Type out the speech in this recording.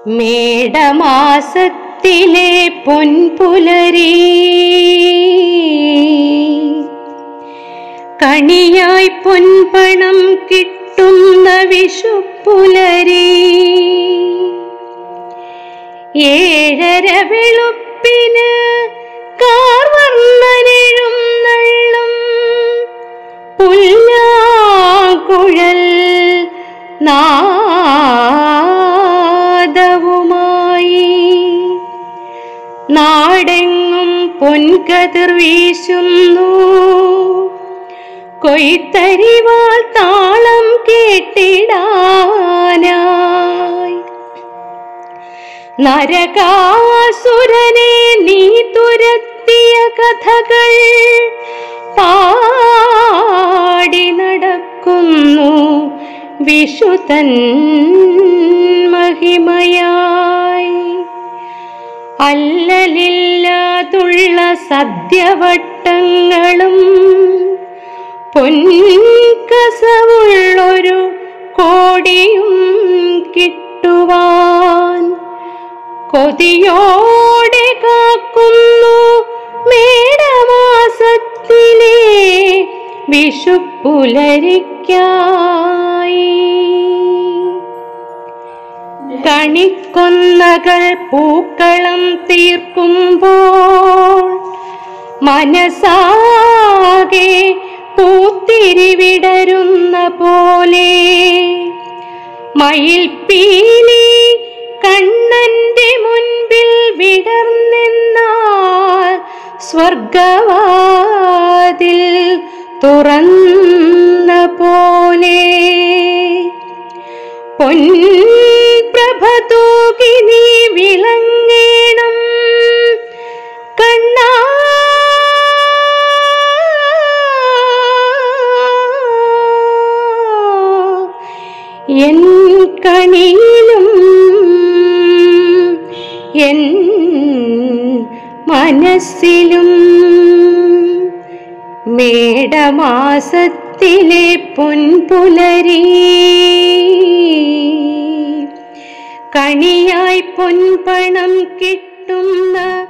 മേടമാസത്തിലെ പൊൻപുലരി കണിയായി പൊൻപണം കിട്ടുന്ന വിഷുപ്പുലരി ഏഴര വെളുപ്പിന് കാർവർണ്ണനെഴും നള്ളും പുല്ലാങ്കുഴൽ നാദവുമായി നാടെങ്ങും പൊൻകതിർ വീശുന്നു കൊയ്ത്തരിവാൾ താളം കേട്ടിടാനായി നരകാസുരനെ നീ തുരത്തിയ കഥകൾ പാടി നടക്കുന്നു വിഷുതൻ മഹിമയായി അല്ലലില്ലാതുള്ള സദ്യവട്ടങ്ങളും പൊൻകസവുള്ളൊരു കോടിയും കിട്ടുവാൻ കൊതിയോടെ കാക്കുന്നു മേടമാസത്തിലെ വിഷുപ്പുലരിക്കായി കണിക്കൊന്നകൾ പൂക്കളം തീർക്കുമ്പോൾ മനസ്സാകെ പൂത്തിരിവിടരുന്ന പോലെ മയിൽപ്പീലി കണ്ണന്റെ മുൻപിൽ വിടർന്നെന്നാൽ സ്വർഗവാതിൽ തുറന്ന പോലെ പൊൻപ്രഭ തൂകി നീ വിളങ്ങേണം കണ്ണാ എൻ കണിയിലും എൻ മനസ്സിലും മേടമാസത്തിലെ പൊൻപുലരി കണിയായി പൊൻപണം കിട്ടുന്ന